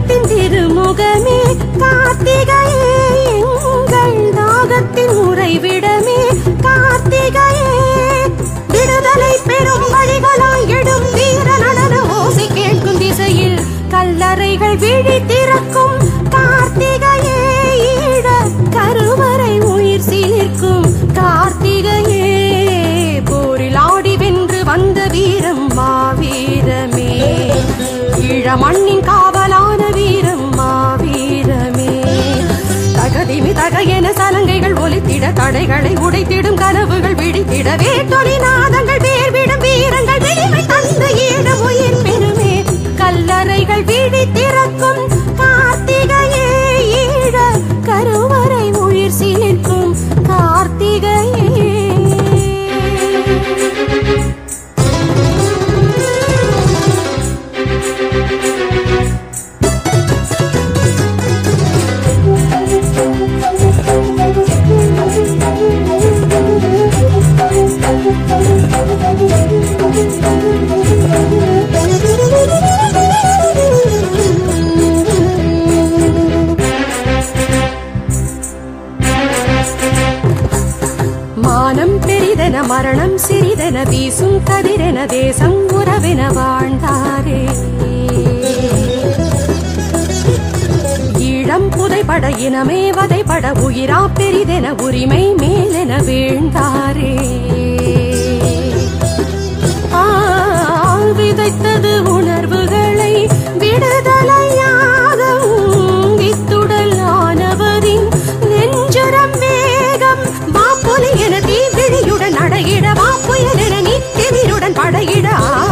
ஈகத்தின் திருமுகமே கார்த்திகையே எங்கள் நாகத்தின் உறைவிடமே கார்த்திகையே விடுதலை பெறும் வழிகளாய் எடும் வீர நடன ஓசை கேட்கும் திசையில் கல்லறைகள் விழி திறக்கும் கார்த்திகையே ஈழ கருவறை உயிர் சீர்க்கும் கார்த்திகையே போரில் ஆடி வென்று வந்த வீரம் மாவீரமே ஈழ மண்ணின் காவலான வீரம் மாவீரமே தகதிமி தக என சலங்கைகள் ஒலித்திட தடைகளை உடைத்திடும் கனவுகள் விழித்திடவே தொழிநாதங்கள் வேர்விடும் வீரங்கள் வெளிமை தந்த ஈழ உயிர் பெருமே கல்லறைகள் விழி திறக்கும் கார்த்திகையே ஈழ கருவறை உயிர் சீர்க்கும் கார்த்திகையே மானம் பெரிதென மரணம் சிறிதென வீசும் கதிரென தேசம் உறவென வாழ்ந்தாரே ஈழம் புதைபட இனமே வதைபட உயிரா பெரிதென உரிமை மேலென வீழ்ந்தாரே ஆ, விதைத்தது உணர்வுகளை விடுதலையாகவும் வித்துடல் ஆனவரின் நெஞ்சுரம் வேகம் வாப்பொலி என தீவிழியுடன் அடையிட வாப்புயல் என நித்திவிருடன் படையிட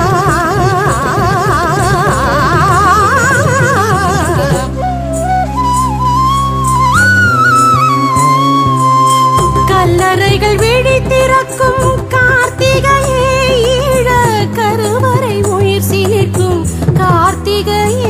கல்லறைகள் விழி திறக்கும் கார்த்திகையே ஈழ கருவறை உயிர் சீர்க்கும் கார்த்திகையே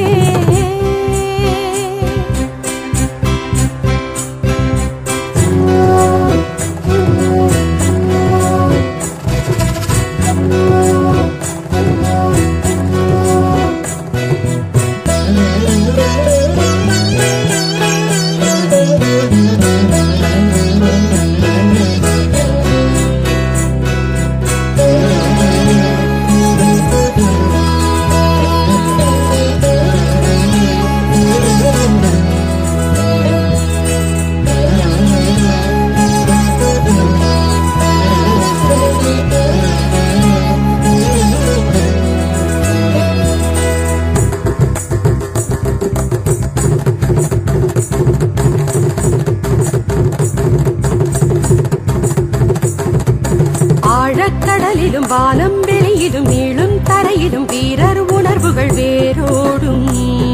ஆழக்கடலிலும் வானம் வெளியிலும் நீளும் தரையிலும் வீரர் உணர்வுகள் வேரோடும்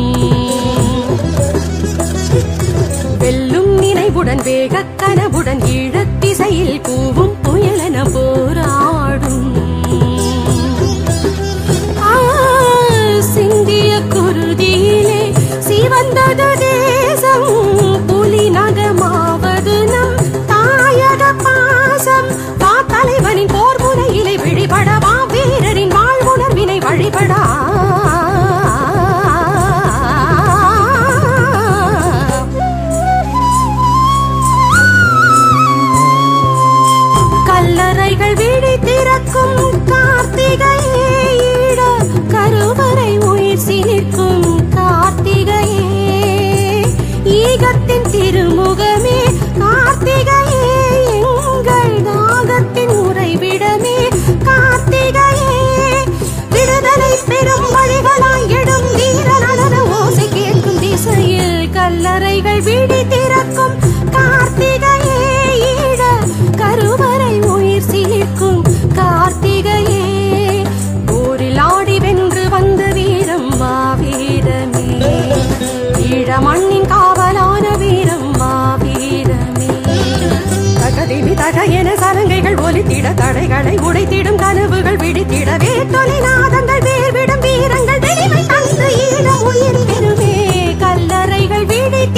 வெல்லும் நினைவுடன் வேகக் கனவுடன் ஈழத் திசையில் கூவும் புயலென போராடும் ஆ, சிந்திய குருதியிலே சிவந்தது தேசம் புலி நகமாவது நம் தாயக பாசம் வா தலைவனின் போர் முனையிலே விழிபட வா வீரரின் வாழ்வுணர்வினை வழிபடா கல்லறைகள் விழி திறக்கும் கார்த்திகையே ஈழ கருவறை உயிர் சீர்க்கும் கார்த்திகையே ஈகத்தின் திருமுகமே கார்த்திகையே எங்கள் நாகத்தின் உறைவிடமே கார்த்திகையே விடுதலை பெறும் வழிகளாய் எடும் வீர நடன ஓசை கேட்கும் திசையில் கல்லறைகள் விழி திறக்கும் கார்த்திகையே ஈழ கருவறை உயிர் சீர்க்கும் கார்த்திகையே போரில் ஆடி வென்று வந்த வீரம் மாவீரமே ஈழ மண்ணின் காவலான வீரம் மாவீரமே தகதிமி தக என சலங்கைகள் ஒலித்திட தடைகளை உடைத்திடும் கனவுகள் விழித்திடவே தொழிநாதங்கள் வேர்விடும் வீரங்கள் வெளிமை தந்த ஈழ உயிர் பெருமே கல்லறைகள் விழி